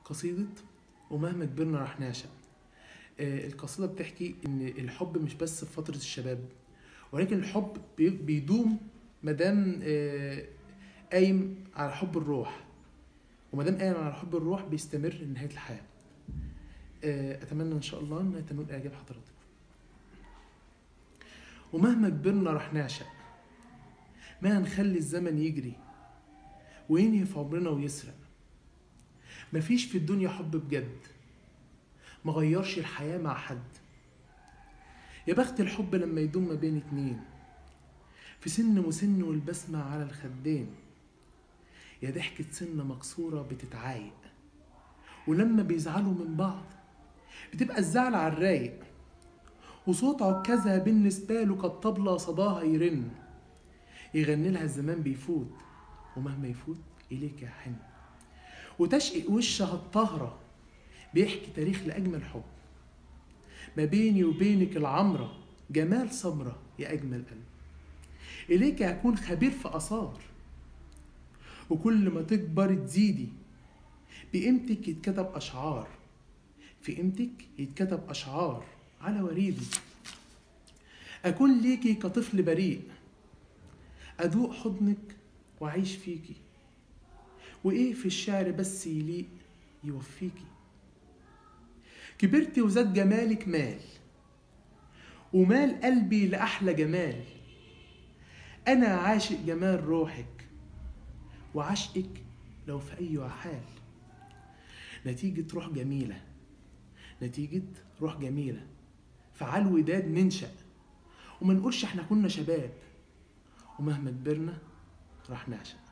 قصيدة ومهما كبرنا راح نعشق آه، القصيدة بتحكي إن الحب مش بس في فترة الشباب ولكن الحب بي- بيدوم مادام آه، قايم على حب الروح ومادام قايم على حب الروح بيستمر لنهاية الحياة آه، أتمنى إن شاء الله إنها تنول إعجاب حضراتكم ومهما كبرنا راح نعشق ما هنخلي الزمن يجري وينهي في عمرنا ويسرق مفيش في الدنيا حب بجد مغيرش الحياة مع حد يا بخت الحب لما يدوم ما بين اتنين في سن مسن والبسمة على الخدين يا ضحكة سنة مكسورة بتتعايق ولما بيزعلوا من بعض بتبقى الزعل على الرايق وصوت عكازها بالنسبة له كالطبلة صداها يرن يغني لها الزمان بيفوت ومهما يفوت إليك يا حن وتشقق وشها الطهرة بيحكي تاريخ لأجمل حب ما بيني وبينك العمرة جمال سمرة يا أجمل قلب إليك هكون خبير في آثار وكل ما تكبر تزيدي بقيمتك يتكتب أشعار في قيمتك يتكتب أشعار على وريدي أكون ليكي كطفل بريء أذوق حضنك وأعيش فيكي وإيه في الشعر بس يليق يوفيكي كبرتي وزاد جمالك مال ومال قلبي لأحلى جمال أنا عاشق جمال روحك وعشقك لو في أي حال نتيجة روح جميلة نتيجة روح جميلة فعلى الوداد ننشأ وما نقولش احنا كنا شباب ومهما كبرنا راح نعشق